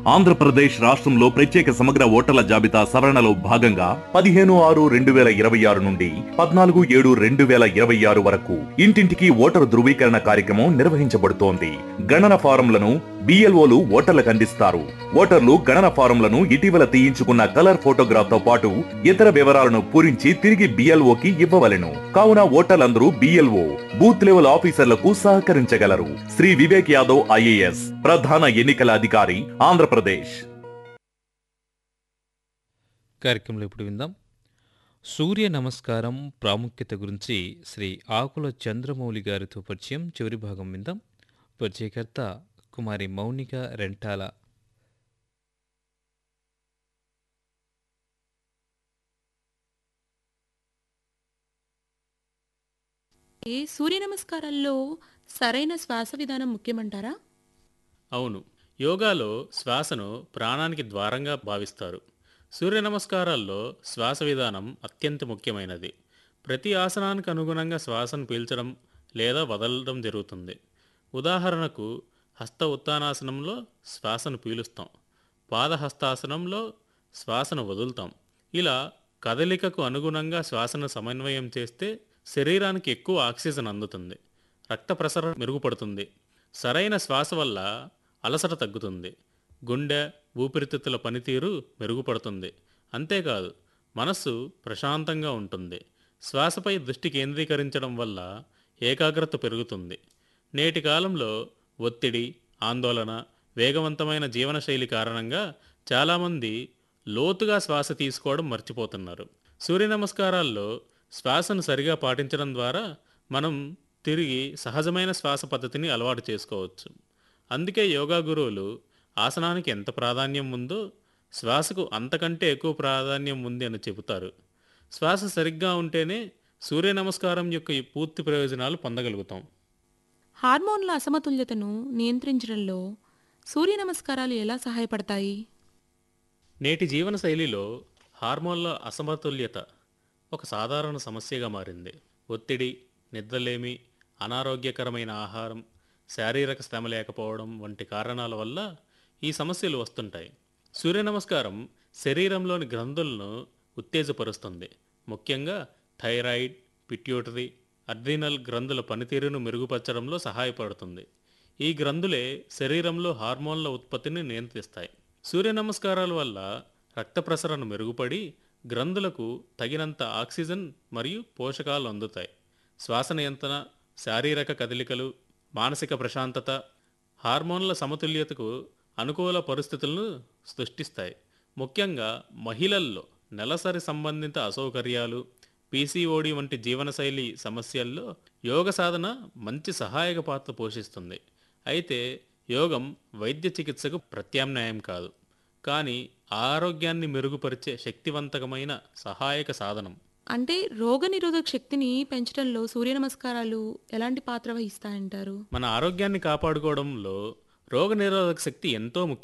ఆంధ్రప్రదేశ్ రాష్ట్రంలో ప్రత్యేక సమగ్ర ఓటర్ల జాబితా సవరణలో భాగంగా పదిహేను ఆరు రెండు వేల ఇరవై ఆరు నుండి పద్నాలుగు ఏడు రెండు వేల ఇరవై ఆరు వరకు ఇంటింటికి ఓటరు ధృవీకరణ కార్యక్రమం నిర్వహించబడుతోంది గణన ఫారంలను బిఎల్ఓలు ఓటర్లకు అందిస్తారు ఓటర్లు గణన ఫారంలను ఇటీవల తీయించుకున్న కలర్ ఫోటోగ్రాఫ్ తో పాటు ఇతర వివరాలను పూరించి తిరిగి బిఎల్ఓకి ఇవ్వవలెను కావున ఓటర్లందరూ బిఎల్ఓ బూత్ లెవెల్ ఆఫీసర్లకు సహకరించగలరు శ్రీ వివేక్ యాదవ్ ఐఏఎస్ ప్రధాన ఎన్నికల అధికారి ఆంధ్రప్రదేశ్ కార్యక్రమంలో ఇప్పుడు విందాం సూర్య నమస్కారం ప్రాముఖ్యత గురించి శ్రీ ఆకుల చంద్రమౌళి గారితో పరిచయం చివరి భాగం విందాం పరిచయకర్త కుమారి మౌనిక రెంటాల ఏ సూర్య నమస్కారాల్లో సరైన శ్వాస విధానం ముఖ్యమంటారా అవును యోగాలో శ్వాసను ప్రాణానికి ద్వారంగా భావిస్తారు సూర్య నమస్కారాల్లో శ్వాస విధానం అత్యంత ముఖ్యమైనది ప్రతి ఆసనానికి అనుగుణంగా శ్వాసను పీల్చడం లేదా వదలడం జరుగుతుంది ఉదాహరణకు హస్త ఉత్తానాసనంలో శ్వాసను పీలుస్తాం పాదహస్తాసనంలో శ్వాసను వదులుతాం ఇలా కదలికకు అనుగుణంగా శ్వాసను సమన్వయం చేస్తే శరీరానికి ఎక్కువ ఆక్సిజన్ అందుతుంది రక్త ప్రసరణ మెరుగుపడుతుంది సరైన శ్వాస వల్ల అలసట తగ్గుతుంది గుండె ఊపిరితిత్తుల పనితీరు మెరుగుపడుతుంది అంతేకాదు మనస్సు ప్రశాంతంగా ఉంటుంది శ్వాసపై దృష్టి కేంద్రీకరించడం వల్ల ఏకాగ్రత పెరుగుతుంది నేటి కాలంలో ఒత్తిడి ఆందోళన వేగవంతమైన జీవనశైలి కారణంగా చాలామంది లోతుగా శ్వాస తీసుకోవడం మర్చిపోతున్నారు సూర్య నమస్కారాల్లో శ్వాసను సరిగా పాటించడం ద్వారా మనం తిరిగి సహజమైన శ్వాస పద్ధతిని అలవాటు చేసుకోవచ్చు అందుకే యోగా గురువులు ఆసనానికి ఎంత ప్రాధాన్యం ఉందో శ్వాసకు అంతకంటే ఎక్కువ ప్రాధాన్యం ఉంది అని చెబుతారు శ్వాస సరిగ్గా ఉంటేనే సూర్య నమస్కారం యొక్క ఈ పూర్తి ప్రయోజనాలు పొందగలుగుతాం హార్మోన్ల అసమతుల్యతను నియంత్రించడంలో సూర్య నమస్కారాలు ఎలా సహాయపడతాయి నేటి జీవన శైలిలో హార్మోన్ల అసమతుల్యత ఒక సాధారణ సమస్యగా మారింది ఒత్తిడి నిద్రలేమి అనారోగ్యకరమైన ఆహారం శారీరక శ్రమ లేకపోవడం వంటి కారణాల వల్ల ఈ సమస్యలు వస్తుంటాయి సూర్య నమస్కారం శరీరంలోని గ్రంథులను ఉత్తేజపరుస్తుంది ముఖ్యంగా థైరాయిడ్ పిట్యూటరీ అడ్రినల్ గ్రంథుల పనితీరును మెరుగుపరచడంలో సహాయపడుతుంది ఈ గ్రంథులే శరీరంలో హార్మోన్ల ఉత్పత్తిని నియంత్రిస్తాయి సూర్య నమస్కారాల వల్ల రక్త ప్రసరణ మెరుగుపడి గ్రంథులకు తగినంత ఆక్సిజన్ మరియు పోషకాలు అందుతాయి శ్వాస నియంత్రణ శారీరక కదలికలు మానసిక ప్రశాంతత హార్మోన్ల సమతుల్యతకు అనుకూల పరిస్థితులను సృష్టిస్తాయి ముఖ్యంగా మహిళల్లో నెలసరి సంబంధిత అసౌకర్యాలు పీసీఓడి వంటి జీవనశైలి సమస్యల్లో యోగ సాధన మంచి సహాయక పాత్ర పోషిస్తుంది అయితే యోగం వైద్య చికిత్సకు ప్రత్యామ్నాయం కాదు కానీ ఆరోగ్యాన్ని మెరుగుపరిచే శక్తివంతమైన సహాయక సాధనం అంటే రోగనిరోధక శక్తిని పెంచడంలో సూర్య నమస్కారాలు ఎలాంటి పాత్ర వహిస్తాయంటారు మన ఆరోగ్యాన్ని కాపాడుకోవడంలో రోగనిరోధక శక్తి ఎంతో ముఖ్యం